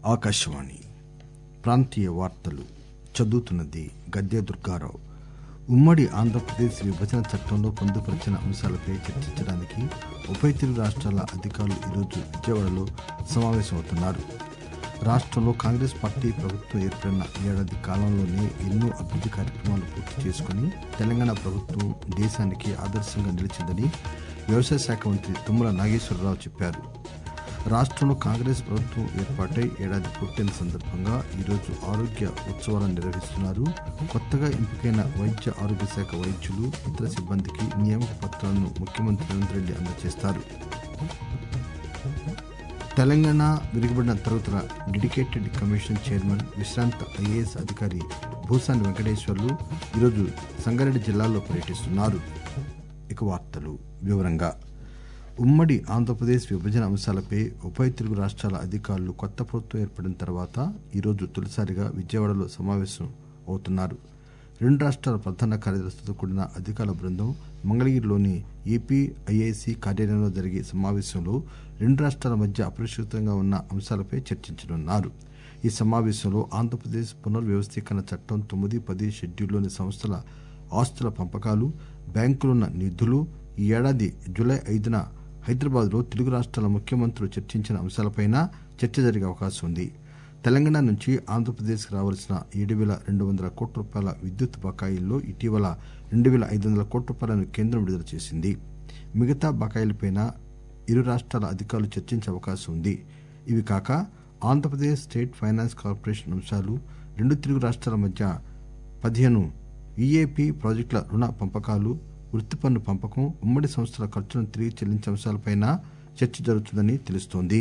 ఆకాశవాణి ప్రాంతీయ వార్తలు చదువుతున్నది గద్దె దుర్గారావు ఉమ్మడి ఆంధ్రప్రదేశ్ విభజన చట్టంలో పొందుపరిచిన అంశాలపై చర్చించడానికి ఉభయ తెలుగు రాష్ట్రాల అధికారులు ఈరోజు విజయవాడలో సమావేశమవుతున్నారు రాష్ట్రంలో కాంగ్రెస్ పార్టీ ప్రభుత్వం ఏర్పడిన ఏడాది కాలంలోనే ఎన్నో అభివృద్ది కార్యక్రమాలు పూర్తి చేసుకుని తెలంగాణ ప్రభుత్వం దేశానికి ఆదర్శంగా నిలిచిందని వ్యవసాయ శాఖ మంత్రి తుమ్మల నాగేశ్వరరావు చెప్పారు రాష్ట్రంలో కాంగ్రెస్ ప్రభుత్వం ఏర్పాటై ఏడాది పూర్తయిన సందర్భంగా ఈరోజు ఆరోగ్య ఉత్సవాలను నిర్వహిస్తున్నారు కొత్తగా ఎంపికైన వైద్య ఆరోగ్య శాఖ వైద్యులు ఇతర సిబ్బందికి నియామక పత్రాలను ముఖ్యమంత్రి రేవంత్ రెడ్డి అందజేస్తారు తెలంగాణ వెనుకబడిన తరగతుల డెడికేటెడ్ కమిషన్ చైర్మన్ విశ్రాంత ఐఏఎస్ అధికారి భూసాని వెంకటేశ్వర్లు ఈరోజు సంగారెడ్డి జిల్లాలో పర్యటిస్తున్నారు ఇక వార్తలు వివరంగా ఉమ్మడి ఆంధ్రప్రదేశ్ విభజన అంశాలపై ఉభయ తెలుగు రాష్ట్రాల అధికారులు కొత్త ప్రభుత్వం ఏర్పడిన తర్వాత ఈరోజు తొలిసారిగా విజయవాడలో సమావేశం అవుతున్నారు రెండు రాష్ట్రాల ప్రధాన కార్యదర్శులతో కూడిన అధికారుల బృందం మంగళగిరిలోని ఏపీ ఐఐసి కార్యాలయంలో జరిగే సమావేశంలో రెండు రాష్ట్రాల మధ్య అపరిష్కృతంగా ఉన్న అంశాలపై చర్చించనున్నారు ఈ సమావేశంలో ఆంధ్రప్రదేశ్ పునర్వ్యవస్థీకరణ చట్టం తొమ్మిది పది షెడ్యూల్లోని సంస్థల ఆస్తుల పంపకాలు బ్యాంకులున్న నిధులు ఈ ఏడాది జులై ఐదున హైదరాబాద్ లో తెలుగు రాష్ట్రాల ముఖ్యమంత్రులు చర్చించిన అంశాలపై చర్చ జరిగే అవకాశం ఉంది తెలంగాణ నుంచి ఆంధ్రప్రదేశ్ కు రావాల్సిన ఏడు పేల రెండు వందల కోట్ల రూపాయల విద్యుత్ బకాయిల్లో ఇటీవల రెండు పేల ఐదు వందల కోట్ల రూపాయలను కేంద్రం విడుదల చేసింది మిగతా బకాయిలపై ఇరు రాష్ట్రాల అధికారులు చర్చించే అవకాశం ఉంది ఇవి కాక ఆంధ్రప్రదేశ్ స్టేట్ ఫైనాన్స్ కార్పొరేషన్ అంశాలు రెండు తెలుగు రాష్ట్రాల మధ్య పదిహేను ఈఏపీ ప్రాజెక్టుల రుణ పంపకాలు వృత్తి పన్ను పంపకం ఉమ్మడి సంస్థల ఖర్చులను తిరిగి చెల్లించే అంశాలపై చర్చ జరుగుతుందని తెలుస్తోంది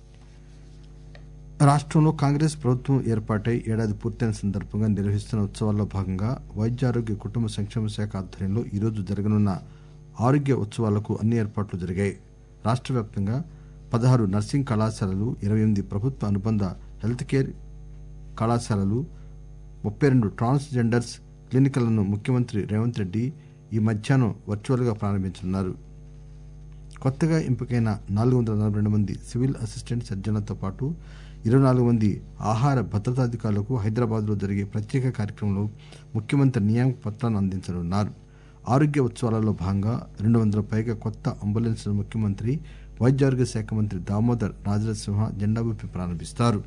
రాష్ట్రంలో కాంగ్రెస్ ప్రభుత్వం ఏర్పాటై ఏడాది పూర్తయిన సందర్భంగా నిర్వహిస్తున్న ఉత్సవాల్లో భాగంగా వైద్యారోగ్య కుటుంబ సంక్షేమ శాఖ ఆధ్వర్యంలో ఈరోజు జరగనున్న ఆరోగ్య ఉత్సవాలకు అన్ని ఏర్పాట్లు జరిగాయి రాష్ట్ర వ్యాప్తంగా పదహారు నర్సింగ్ కళాశాలలు ఇరవై ఎనిమిది ప్రభుత్వ అనుబంధ హెల్త్ కేర్ కళాశాలలు ముప్పై రెండు ట్రాన్స్ జెండర్స్ క్లినిక్లను ముఖ్యమంత్రి రేవంత్ రెడ్డి ఈ మధ్యాహ్నం వర్చువల్ గా ప్రారంభించనున్నారు కొత్తగా ఎంపికైన నాలుగు వందల నలభై రెండు మంది సివిల్ అసిస్టెంట్ సర్జన్లతో పాటు ఇరవై నాలుగు మంది ఆహార భద్రతాధికారులకు హైదరాబాద్ లో జరిగే ప్రత్యేక కార్యక్రమంలో ముఖ్యమంత్రి నియామక పత్రాలను అందించనున్నారు ఆరోగ్య ఉత్సవాలలో భాగంగా రెండు వందల పైగా కొత్త అంబులెన్స్లను ముఖ్యమంత్రి వైద్యారోగ్య శాఖ మంత్రి దామోదర్ రాజనరసింహ జెండా ఊపి ప్రారంభిస్తారు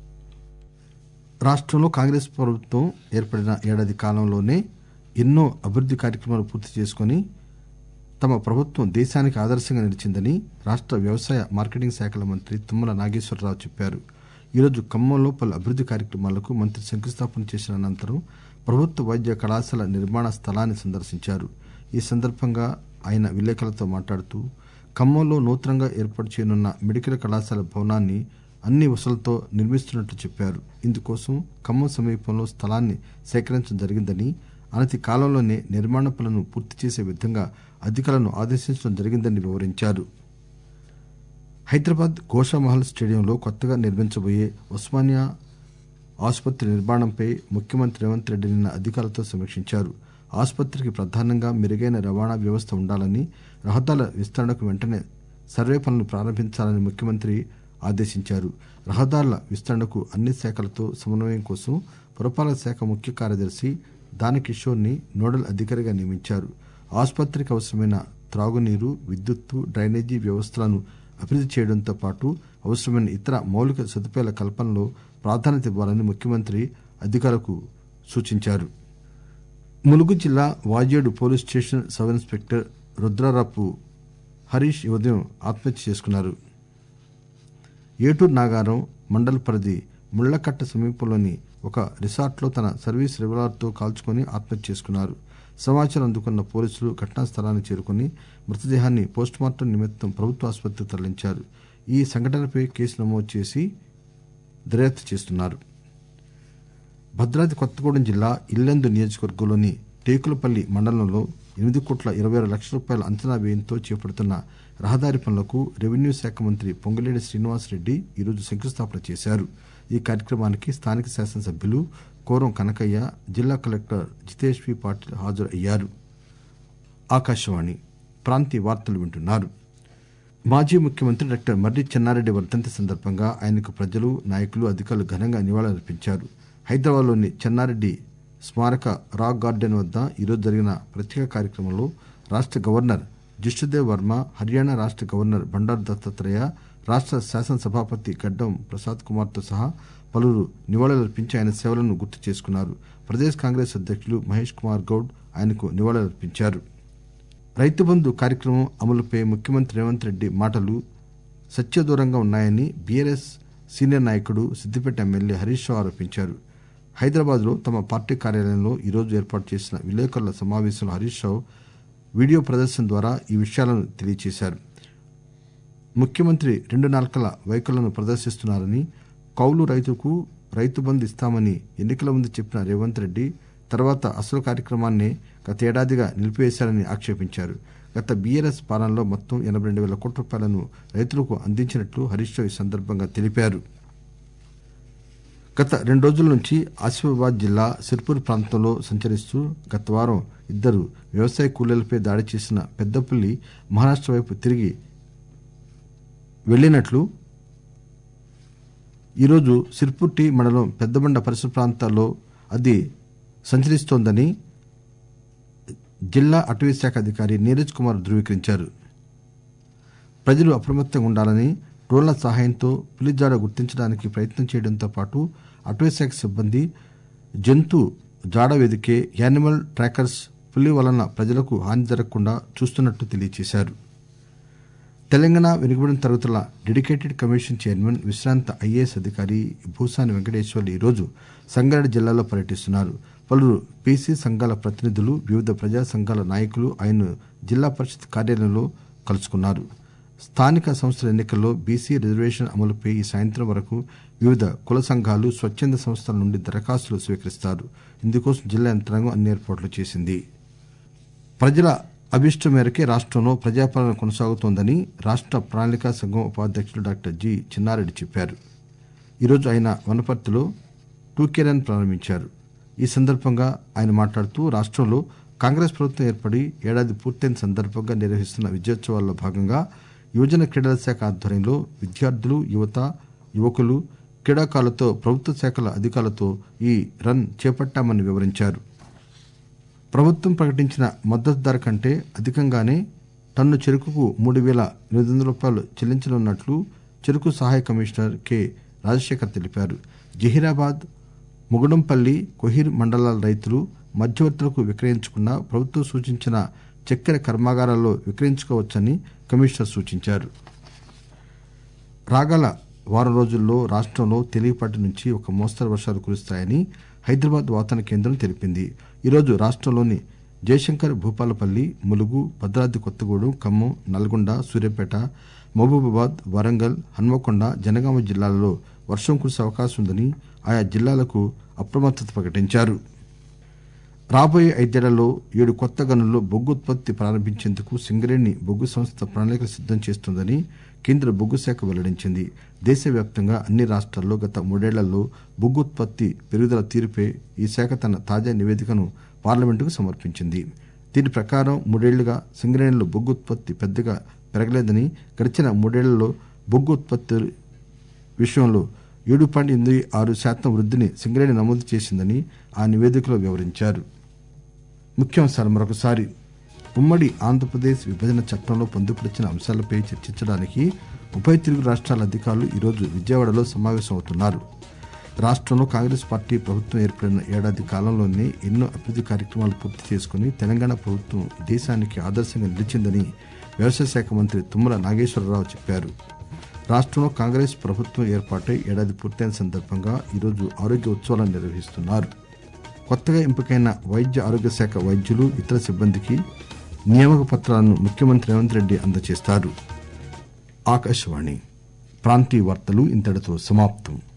రాష్ట్రంలో కాంగ్రెస్ ప్రభుత్వం ఏర్పడిన ఏడాది కాలంలోనే ఎన్నో అభివృద్ది కార్యక్రమాలు పూర్తి చేసుకుని తమ ప్రభుత్వం దేశానికి ఆదర్శంగా నిలిచిందని రాష్ట్ర వ్యవసాయ మార్కెటింగ్ శాఖల మంత్రి తుమ్మల నాగేశ్వరరావు చెప్పారు ఈరోజు ఖమ్మంలో పలు అభివృద్ది కార్యక్రమాలకు మంత్రి శంకుస్థాపన చేసిన అనంతరం ప్రభుత్వ వైద్య కళాశాల నిర్మాణ స్థలాన్ని సందర్శించారు ఈ సందర్భంగా ఆయన విలేకరులతో మాట్లాడుతూ ఖమ్మంలో నూతనంగా ఏర్పాటు చేయనున్న మెడికల్ కళాశాల భవనాన్ని అన్ని వసతులతో నిర్మిస్తున్నట్లు చెప్పారు ఇందుకోసం ఖమ్మం సమీపంలో స్థలాన్ని సేకరించడం జరిగిందని అనతి కాలంలోనే నిర్మాణ పనులను పూర్తి చేసే విధంగా అధికారులను ఆదేశించడం జరిగిందని వివరించారు హైదరాబాద్ గోషామహల్ స్టేడియంలో కొత్తగా నిర్మించబోయే ఉస్మానియా ఆసుపత్రి నిర్మాణంపై ముఖ్యమంత్రి రేవంత్ రెడ్డి నిన్న అధికారులతో సమీక్షించారు ఆసుపత్రికి ప్రధానంగా మెరుగైన రవాణా వ్యవస్థ ఉండాలని రహదారుల విస్తరణకు వెంటనే సర్వే పనులు ప్రారంభించాలని ముఖ్యమంత్రి ఆదేశించారు రహదారుల విస్తరణకు అన్ని శాఖలతో సమన్వయం కోసం పురపాలక శాఖ ముఖ్య కార్యదర్శి దానకిషోర్ ని నోడల్ అధికారిగా నియమించారు ఆసుపత్రికి అవసరమైన త్రాగునీరు విద్యుత్తు డ్రైనేజీ వ్యవస్థలను అభివృద్ది చేయడంతో పాటు అవసరమైన ఇతర మౌలిక సదుపాయాల కల్పనలో ప్రాధాన్యత ఇవ్వాలని ముఖ్యమంత్రి అధికారులకు సూచించారు ములుగు జిల్లా Vajedu police station sub inspector Rudrarapu Harish ఈ ఉదయం ఆత్మహత్య చేసుకున్నారు ఏటూరు నాగారం మండల పరిధి ముళ్లకట్ట సమీపంలోని ఒక రిసార్ట్లో తన సర్వీస్ రివాల్వర్తో కాల్చుకుని ఆత్మహత్య చేసుకున్నారు సమాచారం అందుకున్న పోలీసులు ఘటనా స్థలానికి చేరుకుని మృతదేహాన్ని పోస్టుమార్టం నిమిత్తం ప్రభుత్వ ఆసుపత్రికి తరలించారు ఈ సంఘటనపై కేసు నమోదు చేసి దర్యాప్తు చేస్తున్నారు భద్రాద్రి కొత్తగూడెం జిల్లా ఇల్లెందు నియోజకవర్గంలోని టేకులపల్లి మండలంలో ఎనిమిది కోట్ల ఇరవై ఆరు లక్షల రూపాయల అంచనా వ్యయంతో చేపడుతున్న రహదారి పనులకు రెవెన్యూ శాఖ మంత్రి పొంగులేటి శ్రీనివాసరెడ్డి ఈరోజు శంకుస్థాపన చేశారు ఈ కార్యక్రమానికి స్థానిక శాసనసభ్యులు కోరం కనకయ్య జిల్లా కలెక్టర్ జితేష్ వి పాటిల్ హాజరయ్యారు ఆకాశవాణి ప్రాంతీయ వార్తలు వింటున్నారు మాజీ ముఖ్యమంత్రి డాక్టర్ మర్రి చెన్నారెడ్డి వర్దంతి సందర్భంగా ఆయనకు ప్రజలు నాయకులు అధికారులు ఘనంగా నివాళులర్పించారు హైదరాబాద్లోని చెన్నారెడ్డి స్మారక రాక్ గార్డెన్ వద్ద ఈరోజు జరిగిన ప్రత్యేక కార్యక్రమంలో రాష్ట గవర్నర్ జిష్ణుదేవ్ వర్మ హర్యానా రాష్ట గవర్నర్ బండారు దత్తాత్రేయ రాష్ట శాసనసభాపతి గడ్డం ప్రసాద్ కుమార్తో సహా పలువురు నివాళులర్పించి ఆయన సేవలను గుర్తు చేసుకున్నారు ప్రదేశ్ కాంగ్రెస్ అధ్యక్షులు మహేష్ కుమార్ గౌడ్ ఆయనకు నివాళులర్పించారు రైతు బంధు కార్యక్రమం అమలుపై ముఖ్యమంత్రి రేవంత్ రెడ్డి మాటలు సత్యదూరంగా ఉన్నాయని బీఆర్ఎస్ సీనియర్ నాయకుడు సిద్దిపేట ఎమ్మెల్యే హరీష్ రావు ఆరోపించారు హైదరాబాద్ లో తమ పార్టీ కార్యాలయంలో ఈరోజు ఏర్పాటు చేసిన విలేకరుల సమావేశంలో హరీష్ రావు వీడియో ప్రదర్శన ద్వారా ఈ విషయాలను తెలియజేశారు ముఖ్యమంత్రి రెండు నాల్కల వైఖరులను ప్రదర్శిస్తున్నారని కౌలు రైతుకు రైతు బంధు ఇస్తామని ఎన్నికల ముందు చెప్పిన రేవంత్ రెడ్డి తర్వాత అసలు కార్యక్రమాన్నే గత ఏడాదిగా నిలిపివేశారని ఆక్షేపించారు గత బీఆర్ఎస్ పాలనలో మొత్తం ఎనబై రెండు వేల కోట్ల రూపాయలను రైతులకు అందించినట్లు హరీష్ రావు ఈ సందర్భంగా తెలిపారు గత రెండు రోజుల నుంచి ఆసిఫాబాద్ జిల్లా సిర్పూర్ ప్రాంతంలో సంచరిస్తూ గత వారం ఇద్దరు వ్యవసాయ కూలీలపై దాడి చేసిన పెద్దపల్లి మహారాష్ట వైపు తిరిగి వెళ్లినట్లు ఈరోజు సిర్పూర్ టీ మండలం పెద్దబండ పరిసర ప్రాంతాల్లో అది సంచరిస్తోందని జిల్లా అటవీశాఖ అధికారి నీరజ్ కుమార్ ధృవీకరించారు ప్రజలు అప్రమత్తంగా ఉండాలని డ్రోన్ల సహాయంతో పులి జాడ గుర్తించడానికి ప్రయత్నం చేయడంతో పాటు అటవీశాఖ సిబ్బంది జంతు జాడ వెదికే యానిమల్ ట్రాకర్స్ పులి వలన ప్రజలకు హాని జరగకుండా చూస్తున్నట్టు తెలియజేశారు తెలంగాణ వెనుకబడిన తరగతుల డెడికేటెడ్ కమిషన్ చైర్మన్ విశ్రాంత ఐఏఎస్ అధికారి భూసాని వెంకటేశ్వర్లు ఈరోజు సంగారెడ్డి జిల్లాలో పర్యటిస్తున్నారు పలువురు పీసీ సంఘాల ప్రతినిధులు వివిధ ప్రజా సంఘాల నాయకులు ఆయన జిల్లా పరిషత్ కార్యాలయంలో కలుసుకున్నారు స్థానిక సంస్థల ఎన్నికల్లో బీసీ రిజర్వేషన్ అమలుపై ఈ సాయంత్రం వరకు వివిధ కుల సంఘాలు స్వచ్చంద సంస్థల నుండి దరఖాస్తులు స్వీకరిస్తారు ఇందుకోసం జిల్లా యంత్రాంగం అన్ని ఏర్పాట్లు చేసింది ప్రజల అభిష్టం మేరకే రాష్టంలో ప్రజాపాలన కొనసాగుతోందని రాష్ట ప్రణాళికా సంఘం ఉపాధ్యక్షులు డాక్టర్ జి చిన్నారెడ్డి చెప్పారు ఈరోజు ఆయన వనపర్తిలో టూకేరన్ ప్రారంభించారు ఈ సందర్భంగా ఆయన మాట్లాడుతూ రాష్టంలో కాంగ్రెస్ ప్రభుత్వం ఏర్పడి ఏడాది పూర్తయిన సందర్భంగా నిర్వహిస్తున్న విజయోత్సవాల్లో భాగంగా యువజన క్రీడల శాఖ ఆధ్వర్యంలో విద్యార్థులు యువత యువకులు క్రీడాకారులతో ప్రభుత్వ శాఖల అధికారులతో ఈ రన్ చేపట్టామని వివరించారు ప్రభుత్వం ప్రకటించిన మద్దతు ధర కంటే అధికంగానే టన్ను చెరుకుకు మూడు వేల ఎనిమిది వందల రూపాయలు చెల్లించనున్నట్లు చెరుకు సహాయ కమిషనర్ కె రాజశేఖర్ తెలిపారు జహీరాబాద్ ముగుడంపల్లి కొహీర్ మండలాల రైతులు మధ్యవర్తులకు విక్రయించుకున్న ప్రభుత్వం సూచించిన చక్కెర కర్మాగారాల్లో విక్రయించుకోవచ్చని కమిషనర్ సూచించారు రాగల వారం రోజుల్లో రాష్టంలో తేలికపాటి నుంచి ఒక మోస్తరు వర్షాలు కురుస్తాయని హైదరాబాద్ వాతావరణ కేంద్రం తెలిపింది ఈరోజు రాష్టంలోని జయశంకర్ భూపాలపల్లి ములుగు భద్రాద్రి కొత్తగూడెం ఖమ్మం నల్గొండ సూర్యాపేట మహబూబాబాద్ వరంగల్ హన్మకొండ జనగామ జిల్లాలలో వర్షం కురిసే అవకాశం ఉందని ఆయా జిల్లాలకు అప్రమత్తత ప్రకటించారు రాబోయే ఐదేళ్లలో ఏడు కొత్త గనుల్లో బొగ్గు ఉత్పత్తి ప్రారంభించేందుకు సింగరేణి బొగ్గు సంస్థ ప్రణాళికలు సిద్దం చేస్తోందని కేంద్ర బొగ్గు శాఖ వెల్లడించింది దేశవ్యాప్తంగా అన్ని రాష్ట్రాల్లో గత మూడేళ్లలో బొగ్గు ఉత్పత్తి పెరుగుదల తీరుపై ఈ శాఖ తన తాజా నివేదికను పార్లమెంటుకు సమర్పించింది దీని ప్రకారం మూడేళ్లుగా సింగరేణిలో బొగ్గు ఉత్పత్తి పెద్దగా పెరగలేదని గడిచిన మూడేళ్లలో బొగ్గు ఉత్పత్తి విషయంలో ఏడు పాయింట్ ఎనిమిది ఆరు శాతం వృద్ధిని సింగరేణి నమోదు చేసిందని ఆ నివేదికలో వివరించారు ముఖ్యాంశాలు మరొకసారి ఉమ్మడి ఆంధ్రప్రదేశ్ విభజన చట్టంలో పొందుపరిచిన అంశాలపై చర్చించడానికి ఉభయ తెలుగు రాష్ట్రాల అధికారులు ఈరోజు విజయవాడలో సమావేశమవుతున్నారు రాష్టంలో కాంగ్రెస్ పార్టీ ప్రభుత్వం ఏర్పడిన ఏడాది కాలంలోనే ఎన్నో అభివృద్ది కార్యక్రమాలు పూర్తి చేసుకుని తెలంగాణ ప్రభుత్వం దేశానికి ఆదర్శంగా నిలిచిందని వ్యవసాయ శాఖ మంత్రి తుమ్మల నాగేశ్వరరావు చెప్పారు రాష్టంలో కాంగ్రెస్ ప్రభుత్వం ఏర్పాటై ఏడాది పూర్తయిన సందర్భంగా ఈరోజు ఆరోగ్య ఉత్సవాలను నిర్వహిస్తున్నారు కొత్తగా ఎంపికైన వైద్య ఆరోగ్య శాఖ వైద్యులు ఇతర సిబ్బందికి నియామక పత్రాలను ముఖ్యమంత్రి రేవంత్ రెడ్డి అందజేస్తారు ఆకాశవాణి ప్రాంతీయ వార్తలు ఇంతటితో సమాప్తం